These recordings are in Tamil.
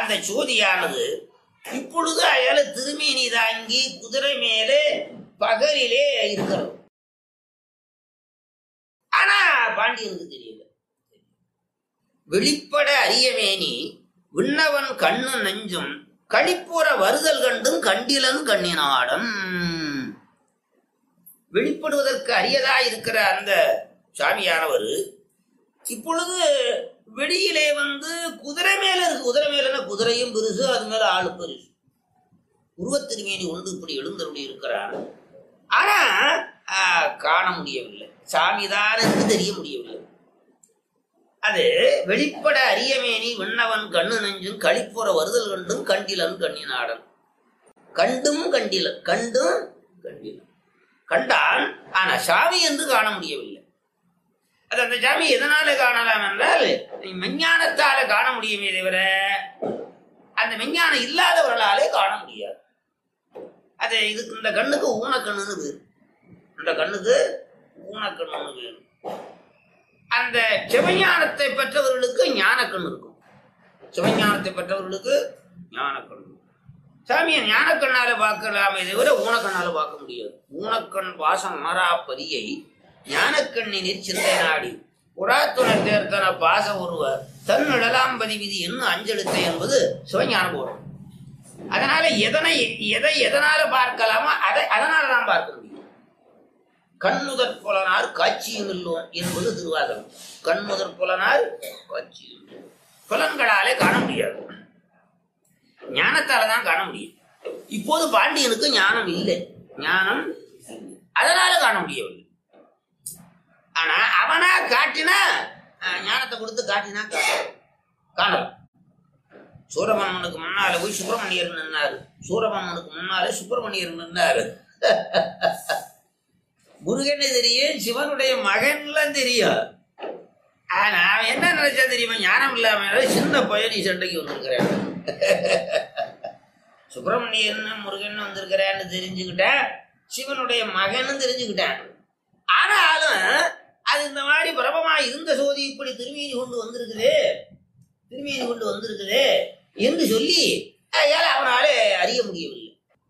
அந்த சோதியானது இப்பொழுது அயால திருமேனி தாங்கி குதிரை மேலே பகலிலே இருக்கிறது ஆனா பாண்டியனுக்கு தெரியல வெளிப்பட அரியமேனி விண்ணவன் கண்ணு நெஞ்சும் களிப்புற வருதல் கண்டும் கண்டிலன் கண்ணினாடம் வெளிப்படுவதற்கு அரியதா இருக்கிற அந்த சாமியானவர் இப்பொழுது வெளியிலே வந்து குதிரை மேல இருக்கு குதிரை மேலன்னா குதிரையும் பெருசு அது மேல ஆளு பெருசு உருவத்திருமேனி ஒன்று இப்படி எழுந்தருளி இருக்கிறார் ஆனா ஆ, காண முடியவில்லை சாமிதானுக்கு தெரிய முடியவில்லை அது வெளிப்பட அரியமேனி விண்ணவன் கண்ணு நெஞ்சும் களிப்புற வருதல் கண்டும் கண்டிலன் கண்ணினாடன் கண்டும் கண்டிலன் கண்டும் கண்டிலன் கண்டான் ஆனா சாமி என்று காண முடியவில்லை அது அந்த சாமி எதனால காணலாம் என்றால் மெஞ்ஞானத்தால காண முடியுமே தவிர அந்த மெஞ்ஞானம் இல்லாதவர்களாலே காண முடியாது அது இதுக்கு இந்த கண்ணுக்கு ஊனக்கண்ணுன்னு பேரு இந்த கண்ணுக்கு ஊனக்கண்ணுன்னு பேரு அந்த சிவஞானத்தை பெற்றவர்களுக்கு ஞானக்கண் இருக்கும் சிவஞானத்தை பெற்றவர்களுக்கு ஞானக்கண் சாமியை ஞானக்கண்ணால பார்க்கலாமே தவிர ஊனக்கண்ணால பார்க்க முடியாது ஊனக்கண் வாசம் உணரா பதியை ஞானக்கண்ணினில் சிந்தை நாடி புறாத்துண தேர்த்தன பாச ஒருவர் தன் இடலாம்பதி விதி என்னும் அஞ்செழுத்தை என்பது சிவஞான போடும் அதனால எதனை எதை எதனால பார்க்கலாமோ அதை அதனால தான் பார்க்க முடியும் கண்முதற் புலனார் காட்சியும் இல்லோம் என்பது திருவாதகம் கண்முதற் புலனார் காட்சியும் இல்லோம். புலன்களாலே காண முடியாது ஞானத்தால தான் காண முடியும் இப்போது பாண்டியனுக்கு ஞானம் இல்லை ஞானம் அதனால காண முடியவில்லை ஆனா அவனா காட்டினா அஹ், ஞானத்தை கொடுத்து காட்டினா காணலாம். காணலாம் சூரமன்னனுக்கு முன்னால போய் சுப்பிரமணியர் நின்னாரு சூரமன்னனுக்கு முன்னாலே சுப்பிரமணியர் நின்னாரு முருகனை தெரியும் சிவனுடைய மகன்லாம் தெரியும் ஆனா அவன் என்ன நினைச்சா தெரியுமா ஞானம் இல்லாம சின்ன பயணி சண்டைக்கு வந்திருக்கிறேன் சுப்பிரமணியன் முருகன் வந்திருக்கிறான்னு தெரிஞ்சுக்கிட்டேன் சிவனுடைய மகன்னு தெரிஞ்சுக்கிட்டேன் ஆனாலும் அது இந்த மாதிரி பிரபமா இருந்த சோதி இப்படி திருமீனி கொண்டு வந்திருக்குது திருமீனி கொண்டு வந்திருக்குது என்று சொல்லி அதால அவனாலே அறிய முடியவில்லை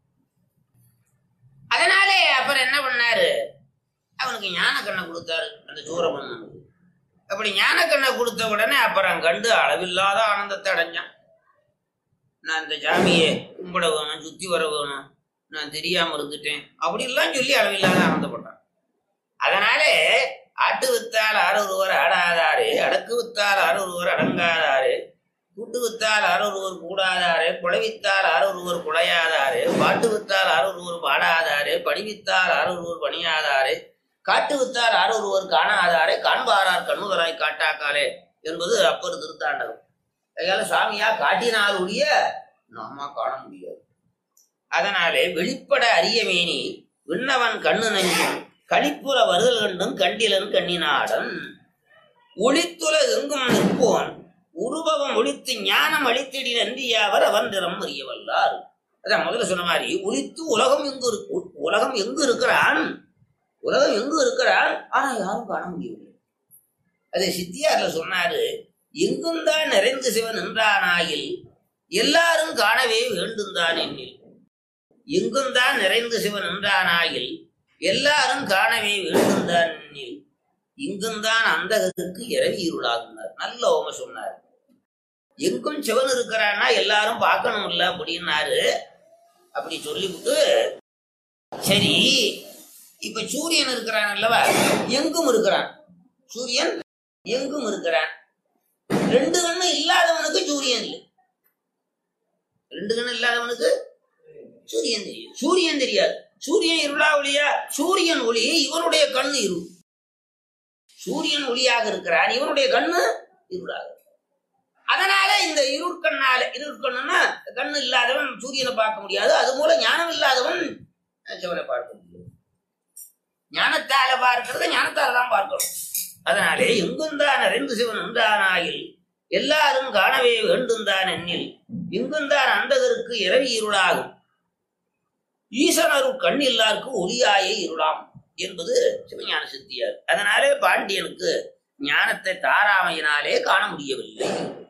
அதனாலே அப்புறம் என்ன பண்ணாரு அவனுக்கு ஞான கண்ணை கொடுத்தாரு அந்த சூரமன்னனுக்கு அப்படி ஞான கண்ணை கொடுத்த உடனே அப்புறம் கண்டு அளவில்லாத ஆனந்தத்தை அடைஞ்சான் நான் இந்த சாமியை கும்பிட வேணும் சுத்தி வர வேணும் நான் தெரியாம இருந்துட்டேன் அப்படிலாம் சொல்லி அளவில்லாத ஆனந்தப்பட்டான் அதனாலே ஆட்டு வித்தால் ஆரொருவர் ஆடாதாரே அடக்கு வித்தால் ஆரொருவர் அடங்காதாரே கூட்டு வித்தால் ஆரொருவர் கூடாதாரே குழைவித்தால் ஆரொருவர் குழையாதாரே பாட்டு வித்தால் ஆரொருவர் பாடாதாரே படிவித்தால் ஆரொருவர் பணியாதாரே காட்டு வித்தால் ஆரொருவர் காணாதாரே காண்பாரார் கண்ணுதராய் காட்டாக்காலே என்பது அப்பர் திருத்தாண்டகம் அதனால சாமியா காட்டினால் ஒழிய நாம காண முடியாது அதனாலே வெளிப்பட அரியமேனி விண்ணவன் கண்ணு நெஞ்சும் களிப்புற வருதல் கண்டும் கண்டிலன் கண்ணினாடன் ஒளித்துல எங்கும் நிற்போன் உருவகம் ஒளித்து ஞானம் அளித்திடி நன்றியாவர் அவன் திறம் அறியவல்லார் அதான் முதல்ல சொன்ன மாதிரி ஒளித்து உலகம் எங்கு இருக்கு உலகம் எங்கு இருக்கிறான் உலகம் எங்கு இருக்கிறான் ஆனா யாரும் காண முடியவில்லை அதை சித்தியார்ல சொன்னாரு எங்கும் தான் நிறைந்து சிவன் நின்றானாயில் எல்லாரும் காணவே வேண்டும் தான் என்னில் எங்கும் தான் நிறைந்து சிவன் நின்றானாயில் எல்லாரும் காணவே வேண்டும் தான் என்னில் இங்கும்தான் அந்தகத்துக்கு இரவி இருளாகுனார் நல்ல ஓம சொன்னார் எங்கும் சிவன் இருக்கிறான்னா எல்லாரும் பார்க்கணும் இல்ல அப்படின்னாரு அப்படி சொல்லிவிட்டு சரி இப்ப சூரியன் இருக்கிறான் அல்லவா எங்கும் இருக்கிறான் சூரியன் எங்கும் இருக்கிறான் ரெண்டு கண்ணு இல்லாதவனுக்கு சூரியன் இல்லை ரெண்டு கண்ணு இல்லாதவனுக்கு சூரியன் தெரியும் சூரியன் தெரியாது சூரியன் இருளா ஒளியா சூரியன் ஒளி இவனுடைய கண்ணு இருள் சூரியன் ஒளியாக இருக்கிறான் இவனுடைய கண்ணு இருளாக இருக்கிறான். அதனால இந்த இருட்கண்ணால இருட்கண்ணுன்னா கண்ணு இல்லாதவன் சூரியனை பார்க்க முடியாது அது போல ஞானம் இல்லாதவன் சிவனை பார்க்க முடியாது ஞானத்தால பார்க்கிறத ஞானத்தால தான் பார்க்கணும் அதனாலே எங்குந்தான் அறிந்து சிவன் உண்டானாயில் எல்லாரும் காணவே வேண்டும் தான் எண்ணில் இங்குந்தான் அந்ததற்கு இரவி இருளாகும் ஈசனரு கண் இல்லாருக்கு ஒளியாயே இருளாம் என்பது சிவஞான சித்தியார் அதனாலே பாண்டியனுக்கு ஞானத்தை தாராமையினாலே காண முடியவில்லை